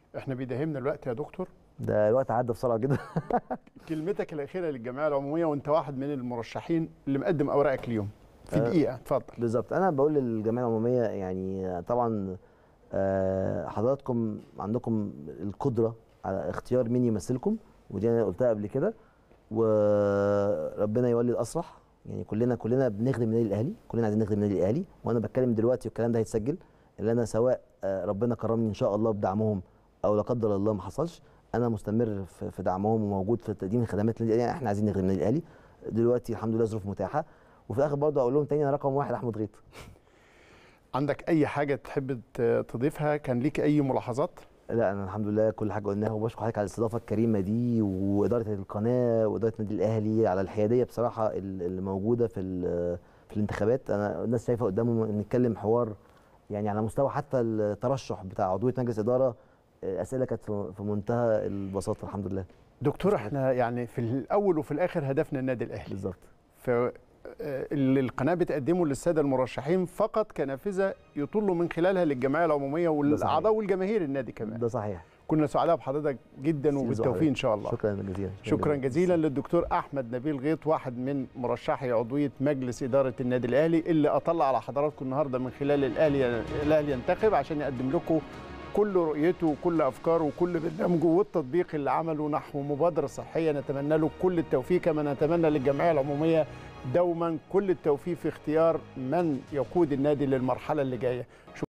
احنا بيداهمنا الوقت يا دكتور ده الوقت عدى بسرعه جدا كلمتك الاخيره للجمعيه العموميه وانت واحد من المرشحين اللي مقدم اوراقك اليوم في أه دقيقه اتفضل بالظبط انا بقول للجمعيه العموميه يعني طبعا آه، حضراتكم عندكم القدره على اختيار مين يمثلكم ودي انا قلتها قبل كده وربنا يولي الاسرح يعني كلنا كلنا بنخدم النادي الاهلي كلنا عايزين نخدم النادي الاهلي وانا بتكلم دلوقتي والكلام ده هيتسجل اللي انا سواء آه، ربنا كرمني ان شاء الله بدعمهم او لا قدر الله ما حصلش انا مستمر في في دعمهم وموجود في تقديم الخدمات للنادي الاهلي احنا عايزين نخدم النادي الاهلي دلوقتي الحمد لله ظروف متاحه وفي الاخر برضه اقول لهم تاني انا رقم واحد احمد غيط عندك اي حاجه تحب ت- تضيفها كان ليك اي ملاحظات لا انا الحمد لله كل حاجه قلناها وبشكر حضرتك على الاستضافه الكريمه دي واداره القناه واداره النادي الاهلي على الحياديه بصراحه ال- اللي موجوده في ال- في الانتخابات انا الناس شايفه قدامهم نتكلم حوار يعني على مستوى حتى الترشح بتاع عضويه مجلس اداره الاسئله كانت في في منتهى البساطه الحمد لله دكتور احنا يعني في الاول وفي الاخر هدفنا النادي الاهلي بالظبط ف آه، اللي القناه بتقدمه للساده المرشحين فقط كنافذه يطلوا من خلالها للجمعيه العموميه والاعضاء والجماهير النادي كمان ده صحيح كنا سعداء بحضرتك جدا وبالتوفيق ان شاء الله شكرا جزيلا شكرا جزيلا للدكتور احمد نبيل غيط واحد من مرشحي عضويه مجلس اداره النادي الاهلي اللي اطلع على حضراتكم النهارده من خلال الاهلي الاهلي ينتخب عشان يقدم لكم كل رؤيته وكل افكاره وكل برنامجه والتطبيق اللي عمله نحو مبادره صحيه نتمنى له كل التوفيق كما نتمنى للجمعيه العموميه دوما كل التوفيق في اختيار من يقود النادي للمرحله اللي جايه